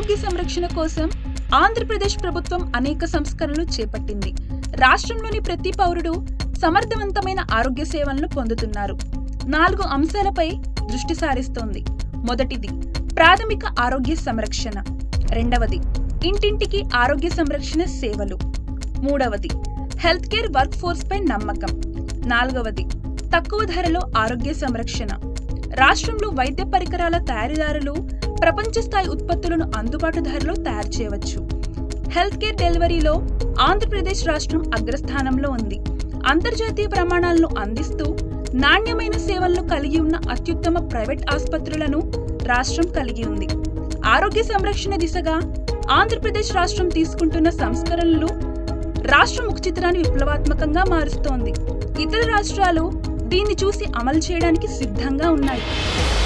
ఆరోగ్య సంరక్షణ కోసం ఆంధ్రప్రదేశ్ ప్రభుత్వం అనేక సంస్కరణలు చేపట్టింది రాష్ట్రంలోని ప్రతి పౌరుడు సమర్థవంతమైన ఆరోగ్య సేవలను పొందుతున్నారు నాలుగు అంశాలపై దృష్టి సారిస్తోంది మొదటిది ప్రాథమిక ఆరోగ్య సంరక్షణ రెండవది ఇంటింటికి ఆరోగ్య సంరక్షణ సేవలు మూడవది హెల్త్ కేర్ వర్క్ ఫోర్స్ పై నమ్మకం నాలుగవది తక్కువ ధరలో ఆరోగ్య సంరక్షణ రాష్ట్రంలో వైద్య పరికరాల తయారీదారులు ప్రపంచ స్థాయి ఉత్పత్తులను అందుబాటు ధరలో తయారు చేయవచ్చు హెల్త్ కేర్ డెలివరీలో ఆంధ్రప్రదేశ్ రాష్ట్రం అగ్రస్థానంలో ఉంది అంతర్జాతీయ ప్రమాణాలను అందిస్తూ నాణ్యమైన సేవలను కలిగి ఉన్న అత్యుత్తమ ప్రైవేట్ ఆసుపత్రులను రాష్ట్రం కలిగి ఉంది ఆరోగ్య సంరక్షణ దిశగా ఆంధ్రప్రదేశ్ రాష్ట్రం తీసుకుంటున్న సంస్కరణలు రాష్ట్ర ముఖ చిత్రాన్ని విప్లవాత్మకంగా మారుస్తోంది ఇతర రాష్ట్రాలు దీన్ని చూసి అమలు చేయడానికి సిద్ధంగా ఉన్నాయి